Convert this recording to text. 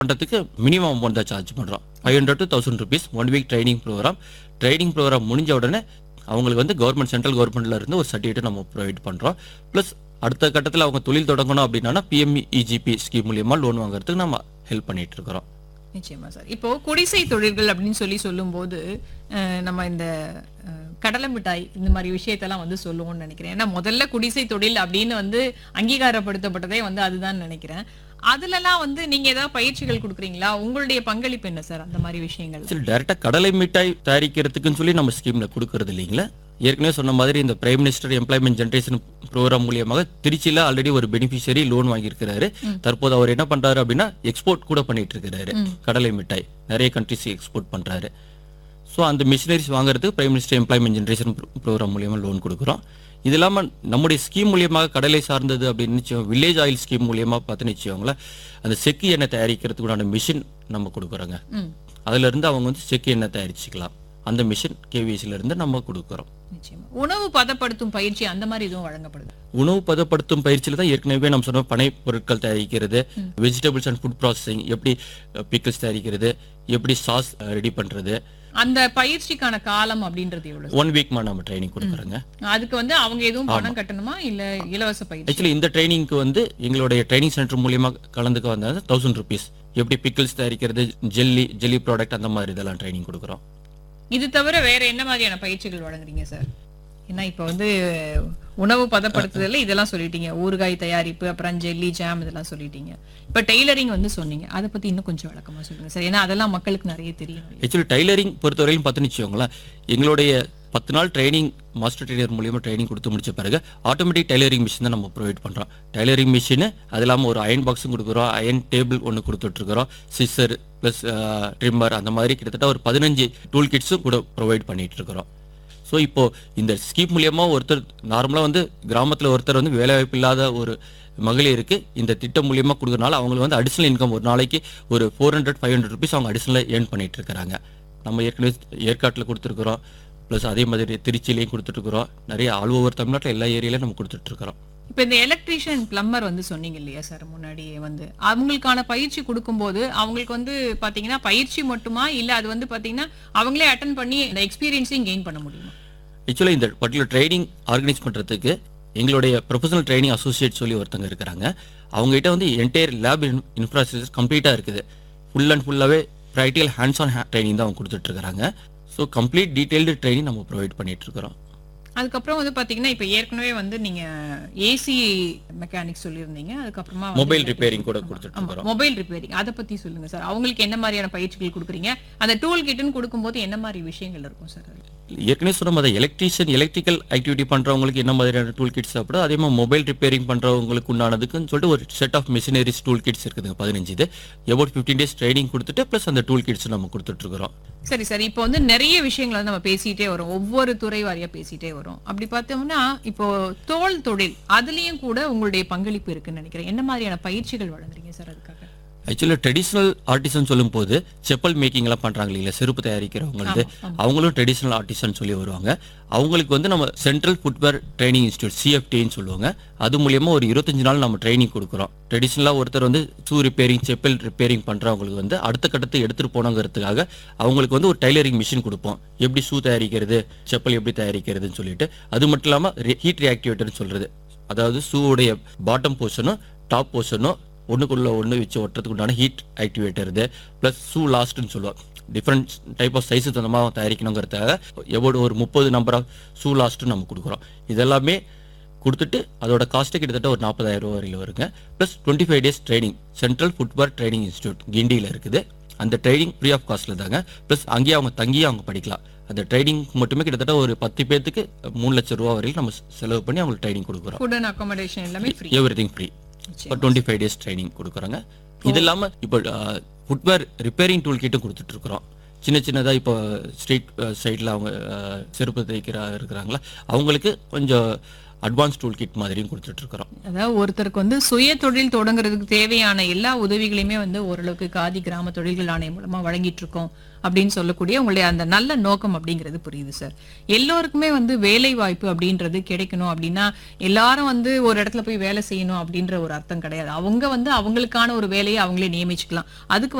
பண்ணுறதுக்கு minimum amount தான் charge பண்ணுறோம் five hundred to thousand rupees one week training program training program முடிஞ்ச உடனே அவங்களுக்கு வந்து கவர்மெண்ட் சென்ட்ரல் கவர்மெண்ட்ல இருந்து ஒரு சர்டிஃபிகேட் நம்ம ப்ரொவைட் பண்ணுறோம் ப்ளஸ் அடுத்த கட்டத்தில் அவங்க தொழில் தொடங்கணும் அப்படின்னா பிஎம்இ இஜிபி ஸ்கீம் மூலியமா லோன் வாங்குறதுக்கு நம்ம ஹெல்ப் பண்ணிட்டு இருக்கிறோம் நிச்சயமா சார் இப்போ குடிசை தொழில்கள் அப்படின்னு சொல்லி சொல்லும்போது அஹ், நம்ம இந்த அஹ், கடலை மிட்டாய் இந்த மாதிரி விஷயத்தெல்லாம் வந்து சொல்லுவோம்னு நினைக்கிறேன் ஏன்னா முதல்ல குடிசை தொழில் அப்படின்னு வந்து அங்கீகாரப்படுத்தப்பட்டதே வந்து அதுதான் நினைக்கிறேன் அதுலலாம் வந்து நீங்க ஏதாவது பயிற்சிகள் கொடுக்குறீங்களா உங்களுடைய பங்களிப்பு என்ன சார் அந்த மாதிரி விஷயங்கள் சரி டேரெக்டாக கடலை மிட்டாய் தயாரிக்கிறதுக்குன்னு சொல்லி நம்ம ஸ்கீம்ல கொடுக்கறது இல்லைங்களா ஏற்கனவே சொன்ன மாதிரி இந்த prime minister employment generation program மூலியமாக திருச்சியில ஆல்ரெடி ஒரு பெனிஃபிஷியரி லோன் வாங்கியிருக்கிறாரு தற்போது அவர் என்ன பண்றாரு அப்படின்னா எக்ஸ்போர்ட் கூட பண்ணிட்டு இருக்கிறாரு கடலை மிட்டாய் நிறைய கண்ட்ரிஸ் எக்ஸ்போர்ட் பண்றாரு ஸோ அந்த மிஷினரிஸ் வாங்குறதுக்கு prime minister employment generation program மூலியமா லோன் கொடுக்குறோம் இது இல்லாமல் நம்முடைய ஸ்கீம் மூலியமாக கடலை சார்ந்தது அப்படின்னு வில்லேஜ் ஆயில் ஸ்கீம் மூலியமா பார்த்துன்னு வச்சுக்கோங்களேன் அந்த செக்கு எண்ணெய் தயாரிக்கிறதுக்குண்டான மிஷின் நம்ம கொடுக்குறோங்க ம் அதுல இருந்து அவங்க வந்து செக்கு எண்ணெய் தயாரிச்சுக்கலாம் அந்த மிஷின் கேவிஎஸ்ல இருந்து நம்ம கொடுக்குறோம் நிச்சயமா உணவு பதப்படுத்தும் பயிற்சி அந்த மாதிரி எதுவும் வழங்கப்படுது உணவு பதப்படுத்தும் பயிற்சியில தான் ஏற்கனவே நம்ம சொன்ன பனை பொருட்கள் தயாரிக்கிறது வெஜிடபிள்ஸ் அண்ட் ஃபுட் ப்ராசஸிங் எப்படி பிக்கிள்ஸ் தயாரிக்கிறது எப்படி சாஸ் ரெடி பண்றது அந்த பயிற்சிக்கான காலம் அப்படின்றது எவ்வளவு ஒன் வீக் நம்ம ட்ரைனிங் கொடுக்குறோங்க அதுக்கு வந்து அவங்க எதுவும் பணம் கட்டணுமா இல்ல இலவச பயிற்சி ஆக்சுவலி இந்த ட்ரைனிங்க்கு வந்து எங்களுடைய ட்ரைனிங் சென்டர் மூலியமா கலந்துக்க வந்தது தௌசண்ட் ருபீஸ் எப்படி பிக்கிள்ஸ் தயாரிக்கிறது ஜெல்லி ஜெல்லி ப்ராடக்ட் அந்த மாதிரி இதெல்லாம் ட்ரைனிங் கொடுக்குறோம் இது தவிர வேற என்ன மாதிரியான பயிற்சிகள் வழங்குறீங்க சார் ஏன்னா இப்ப வந்து உணவு பதப்படுத்துதல்ல இதெல்லாம் சொல்லிட்டீங்க ஊறுகாய் தயாரிப்பு அப்புறம் ஜெல்லி ஜாம் இதெல்லாம் சொல்லிட்டீங்க இப்ப டெய்லரிங் வந்து சொன்னீங்க அதை பத்தி இன்னும் கொஞ்சம் விளக்கமா சொல்லுங்க சார் ஏன்னா அதெல்லாம் மக்களுக்கு நிறைய தெரியும் ஆக்சுவலி டைலரிங் பொறுத்தவரையிலும் பார்த்துன்னு வச்சுக்கோங்களேன் எங்களுடைய பத்து நாள் ட்ரைனிங் மாஸ்டர் ட்ரெயினர் மூலியமா ட்ரைனிங் கொடுத்து முடிச்ச பிறகு ஆட்டோமேட்டிக் டைலரிங் மிஷின் தான் நம்ம ப்ரொவைட் பண்ணுறோம் டைலரிங் மிஷின் அது இல்லாமல் ஒரு அயன் பாக்ஸும் கொடுக்குறோம் அயன் டேபிள் ஒன்று கொடுத்துட்ருக்குறோம் சிஸ்ஸர் ப்ளஸ் ட்ரிம்மர் அந்த மாதிரி கிட்டத்தட்ட ஒரு பதினஞ்சு டூல் கிட்ஸும் கூட ப்ரொவைட் பண்ணிட்டு இருக்கிறோம் ஸோ இப்போ இந்த ஸ்கீம் மூலியமா ஒருத்தர் நார்மலாக வந்து கிராமத்தில் ஒருத்தர் வந்து வேலைவாய்ப்பு இல்லாத ஒரு மகளிருக்கு இந்த திட்டம் மூலியமா கொடுக்கறனால அவங்களுக்கு வந்து அடிஷனல் இன்கம் ஒரு நாளைக்கு ஒரு four hundred five hundred rupees அவங்க அடிஷனலாக ஏர்ன் பண்ணிட்டு இருக்கிறாங்க நம்ம ஏற்கனவே ஏற்காட்டில் கொடுத்துருக்குறோம் ப்ளஸ் அதே மாதிரி திருச்சியிலையும் கொடுத்துட்ருக்குறோம் நிறைய ஆல் ஓவர் தமிழ்நாட்டில் எல்லா ஏரியாலையும் நம்ம கொடுத்துட்ருக்குறோம் இப்ப இந்த எலக்ட்ரீஷியன் பிளம்பர் வந்து சொன்னீங்க இல்லையா சார் முன்னாடியே வந்து அவங்களுக்கான பயிற்சி கொடுக்கும்போது அவங்களுக்கு வந்து பாத்தீங்கன்னா பயிற்சி மட்டுமா இல்ல அது வந்து பாத்தீங்கன்னா அவங்களே அட்டன் பண்ணி இந்த எக்ஸ்பீரியன்ஸையும் கெயின் பண்ண முடியுமா ஆக்சுவலாக இந்த பர்டிகுலர் ட்ரைனிங் ஆர்கனைஸ் பண்ணுறதுக்கு எங்களுடைய ப்ரொஃபஷனல் ட்ரைனிங் அசோசியேட் சொல்லி ஒருத்தங்க இருக்கிறாங்க அவங்ககிட்ட வந்து என்டையர் லேப் இன்ஃப்ராஸ்ட்ரக்சர் கம்ப்ளீட்டாக இருக்குது ஃபுல் அண்ட் ஃபுல்லாகவே ப்ராக்டிக்கல் ஹேண்ட்ஸ் ஆன் ட்ரைனிங் தான் அவங்க கொடுத்துட்ருக்காங்க ஸோ கம்ப்ளீட் டீட்டெயில்டு ட்ரைனிங் நம்ம ப்ரொவைட் பண்ணிட்டு இருக்கிறோம் அதுக்கப்புறம் வந்து பாத்தீங்கன்னா இப்ப ஏற்கனவே வந்து நீங்க ஏசி மெக்கானிக் சொல்லியிருந்தீங்க அதுக்கப்புறமா மொபைல் ரிப்பேரிங் கூட கொடுத்துட்டு இருக்கிறோம் மொபைல் ரிப்பேரிங் அதை பத்தி சொல்லுங்க சார் அவங்களுக்கு என்ன மாதிரியான பயிற்சிகள் கொடுக்குறீங்க அந்த டூல் கிட்னு கொடுக்கும்போது என்ன மாதிரி விஷயங்கள் இருக்கும் சார் அது ஏற்கனவே சொன்ன மாதிரி எலக்ட்ரீஷியன் எலக்ட்ரிக்கல் ஆக்டிவிட்டி பண்றவங்களுக்கு என்ன மாதிரியான டூல் கிட்ஸ் சாப்பிடும் அதே மாதிரி மொபைல் ரிப்பேரிங் பண்றவங்களுக்கு உண்டானதுக்குன்னு சொல்லிட்டு ஒரு set of machineries tool kits இருக்குதுங்க பதினஞ்சு இது எபவுட் ஃபிஃப்டீன் டேஸ் ட்ரைனிங் கொடுத்துட்டு ப்ளஸ் அந்த டூல் கிட்ஸ் நம்ம கொடுத்துட்டு இருக்கிறோம் சரி சரி இப்போ வந்து நிறைய விஷயங்களை வந்து நம்ம பேசிட்டே வரோம் ஒவ்வொரு துறை வாரியா பேசிட்டே வரோம் அப்படி பார்த்தோம்னா இப்போ தோல் தொழில் அதுலயும் கூட உங்களுடைய பங்களிப்பு இருக்குன்னு நினைக்கிறேன் என்ன மாதிரியான பயிற்சிகள் வழங்குறீங்க சார் அதுக்காக ஆக்சுவலாக ட்ரெடிஷ்னல் ஆர்டிசன் சொல்லும் போது செப்பல் மேக்கிங் எல்லாம் பண்றாங்க இல்லைங்களா செருப்பு தயாரிக்கிறவங்களுக்கு அவங்களும் ட்ரெடிஷ்னல் ஆர்டிசன் சொல்லி வருவாங்க அவங்களுக்கு வந்து நம்ம சென்ட்ரல் ஃபுட்வேர் ட்ரைனிங் இன்ஸ்டியூட் சிஎஃப்டின்னு சொல்லுவாங்க அது மூலியமா ஒரு இருபத்தஞ்சு நாள் நம்ம ட்ரைனிங் கொடுக்குறோம் ட்ரெடிஷ்னலாக ஒருத்தர் வந்து ஷூ ரிப்பேரிங் செப்பல் ரிப்பேரிங் பண்றவங்களுக்கு வந்து அடுத்த கட்டத்தை எடுத்துட்டு போனங்கிறதுக்காக அவங்களுக்கு வந்து ஒரு டைலரிங் மிஷின் கொடுப்போம் எப்படி ஷூ தயாரிக்கிறது செப்பல் எப்படி தயாரிக்கிறதுன்னு சொல்லிட்டு அது மட்டும் இல்லாமல் ஹீட் ரியாக்டிவேட்டர்னு சொல்றது அதாவது ஷூவுடைய பாட்டம் போர்ஷனும் டாப் போர்ஷனும் ஒண்ணுக்குள்ள ஒண்ணு வச்சு ஒட்டுறதுக்கு உண்டான ஹீட் ஆக்டிவேட்டர் இது ப்ளஸ் ஷூ லாஸ்ட்னு சொல்லுவோம் டிஃப்ரெண்ட் டைப் ஆஃப் சைஸு தந்தமாக தயாரிக்கணுங்கிறதுக்காக எவ்வளோ ஒரு முப்பது நம்பர் ஆஃப் ஷூ லாஸ்ட்னு நம்ம கொடுக்குறோம் இதெல்லாமே கொடுத்துட்டு அதோட காஸ்ட்டு கிட்டத்தட்ட ஒரு நாற்பதாயிரம் ரூபா வரையில் வருங்க plus twenty five days training Central Footwear Training Institute கிண்டியில் இருக்குது அந்த ட்ரைனிங் ஃப்ரீ ஆஃப் காஸ்ட்டில் தாங்க ப்ளஸ் அங்கேயே அவங்க தங்கியே அவங்க படிக்கலாம் அந்த ட்ரைனிங் மட்டுமே கிட்டத்தட்ட ஒரு பத்து பேர்த்துக்கு மூணு லட்சம் ரூபா வரையில் நம்ம செலவு பண்ணி அவங்களுக்கு ட்ரைனிங் கொடுக்குறோம் ஃபுட் அண்ட் அகாமடேஷன் எல்லாமே ஃப்ரீ எவ்ரி திங் ஃப்ரீ இப்போ டுவெண்ட்டி ஃபைவ் டேஸ் ட்ரைனிங் கொடுக்குறாங்க இது இல்லாமல் இப்போ ஃபுட்வேர் ரிப்பேரிங் டூல் கிட்டும் கொடுத்துட்டு இருக்கிறோம் சின்ன சின்னதாக இப்போ ஸ்ட்ரீட் சைடில் அவங்க அஹ், செருப்பு தைக்கிற இருக்கிறாங்களா அவங்களுக்கு கொஞ்சம் அட்வான்ஸ் டூல் கிட் மாதிரியும் கொடுத்துட்டு இருக்கிறோம் அதாவது ஒருத்தருக்கு வந்து சுய தொழில் தொடங்குறதுக்கு தேவையான எல்லா உதவிகளையுமே வந்து ஓரளவுக்கு காதி கிராம தொழில்கள் ஆணையம் மூலமா வழங்கிட்டு இருக்கோம் அப்படின்னு சொல்லக்கூடிய உங்களுடைய அந்த நல்ல நோக்கம் அப்படிங்கிறது புரியுது சார் எல்லோருக்குமே வந்து வேலை வாய்ப்பு அப்படின்றது கிடைக்கணும் அப்படின்னா எல்லாரும் வந்து ஒரு இடத்துல போய் வேலை செய்யணும் அப்படின்ற ஒரு அர்த்தம் கிடையாது அவங்க வந்து அவங்களுக்கான ஒரு வேலையை அவங்களே நியமிச்சுக்கலாம் அதுக்கு